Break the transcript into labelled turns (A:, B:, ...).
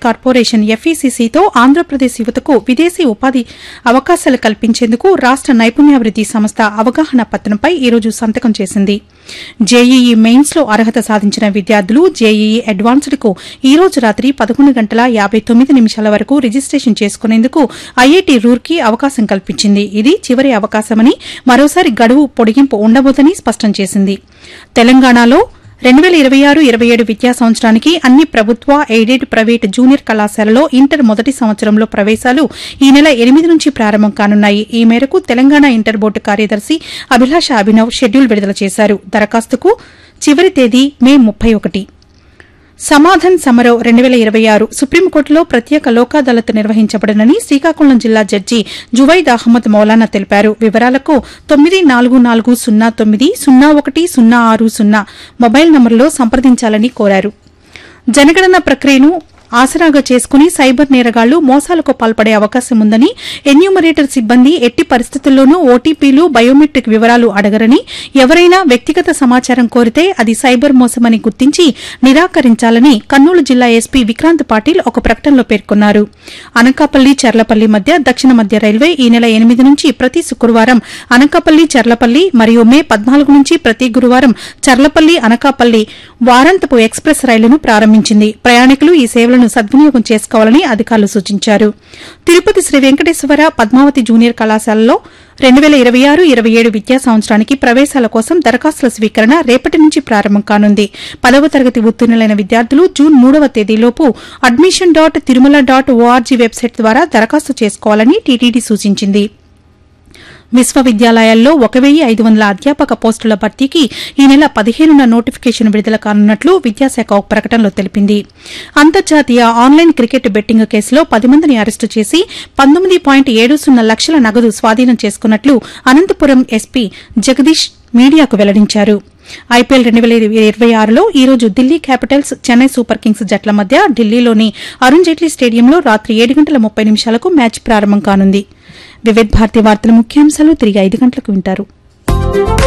A: corporation ఎఫ్ఈసీసీతో Andhra Pradesh యువతకు విదేశీ ఉపాధి అవకాశాలు కల్పించేందుకు రాష్ట నైపుణ్యాభివృద్ది సంస్థ అవగాహన పత్రంపై ఈరోజు సంతకం చేసింది జేఈఈ మెయిన్స్ లో అర్హత సాధించిన విద్యార్థులు జేఈఈ అడ్వాన్స్డ్ కు ఈ రోజు రాత్రి పదకొండు గంటల యాబై తొమ్మిది నిమిషాల వరకు రిజిస్టేషన్ చేసుకునేందుకు ఐఐటి రూర్కీ అవకాశం కల్పించింది ఇది చివరి అవకాశమని మరోసారి గడువు పొడిగింపు ఉండబోదని స్పష్టం చేసింది తెలంగాణలో రెండు వేల ఇరవై ఆరు ఇరవై ఏడు విద్యా సంవత్సరానికి అన్ని ప్రభుత్వ ఎయిడెడ్ ప్రైవేట్ జూనియర్ కళాశాలలో ఇంటర్ మొదటి సంవత్సరంలో ప్రవేశాలు ఈ నెల ఎనిమిది నుంచి ప్రారంభం కానున్నాయి ఈ మేరకు తెలంగాణ ఇంటర్ బోర్డు కార్యదర్శి అభిలాష అభినవ్ షెడ్యూల్ విడుదల చేశారు దరఖాస్తుకు చివరి తేదీ మే ముప్పై ఒకటి సమాధాన్ సమరో రెండు వేల ఇరవై ఆరు సుప్రీంకోర్టులో ప్రత్యేక లోక్ అదాలత్ నిర్వహించబడనని శ్రీకాకుళం జిల్లా జడ్జి జువైద్ అహ్మద్ మౌలానా తెలిపారు వివరాలకు తొమ్మిది నాలుగు నాలుగు సున్నా తొమ్మిది సున్నా ఒకటి సున్నా ఆరు సున్నా మొబైల్ నంబర్లో సంప్రదించాలని కోరారు జనగణన ప్రక్రియను ఆసరాగా చేసుకుని సైబర్ నేరగాళ్లు మోసాలకు పాల్పడే అవకాశం ఉందని ఎన్యూమరేటర్ సిబ్బంది ఎట్టి పరిస్థితుల్లోనూ ఓటీపీలు బయోమెట్రిక్ వివరాలు అడగరని ఎవరైనా వ్యక్తిగత సమాచారం కోరితే అది సైబర్ మోసమని గుర్తించి నిరాకరించాలని కర్నూలు జిల్లా ఎస్పీ విక్రాంత్ పాటిల్ ఒక ప్రకటనలో పేర్కొన్నారు అనకాపల్లి చర్లపల్లి మధ్య దక్షిణ మధ్య రైల్వే ఈ నెల ఎనిమిది నుంచి ప్రతి శుక్రవారం అనకాపల్లి చర్లపల్లి మరియు మే పద్నాలుగు నుంచి ప్రతి గురువారం చర్లపల్లి అనకాపల్లి వారాంతపు ఎక్స్ప్రెస్ రైళ్లను ప్రారంభించింది ప్రయాణికులు ఈ సేవలను సద్వినియోగం చేసుకోవాలని అధికారులు సూచించారు తిరుపతి శ్రీ వెంకటేశ్వర పద్మావతి జూనియర్ కళాశాలలో రెండు వేల ఇరవై ఆరు ఇరవై ఏడు విద్యా సంవత్సరానికి ప్రవేశాల కోసం దరఖాస్తుల స్వీకరణ రేపటి నుంచి ప్రారంభం కానుంది పదవ తరగతి ఉత్తీర్ణులైన విద్యార్థులు జూన్ మూడవ తేదీలోపు admission dot Tirumala dot ORG website ద్వారా దరఖాస్తు చేసుకోవాలని టీటీడీ సూచించింది విశ్వవిద్యాలయాల్లో ఒక వెయ్యి ఐదు వందల అధ్యాపక పోస్టుల భర్తీకి ఈ నెల పదిహేనున నోటిఫికేషన్ విడుదల కానున్నట్లు విద్యాశాఖ ఒక ప్రకటనలో తెలిపింది అంతర్జాతీయ ఆన్లైన్ క్రికెట్ బెట్టింగ్ కేసులో పది మందిని అరెస్టు చేసి పంతొమ్మిది పాయింట్ ఏడు సున్నా లక్షల నగదు స్వాధీనం చేసుకున్నట్లు అనంతపురం ఎస్పీ జగదీష్ మీడియాకు వెల్లడించారు ఐపీఎల్ రెండు వేల ఇరవై ఆరులో ఈ రోజు Delhi Capitals Chennai Super Kings జట్ల మధ్య ఢిల్లీలోని అరుణ్ జైట్లీ స్టేడియంలో రాత్రి ఏడు గంటల ముప్పై నిమిషాలకు మ్యాచ్ ప్రారంభం కానుంది వివిధ్ భారతి వార్తల ముఖ్యాంశాలు తిరిగి ఐదు గంటలకు వింటారు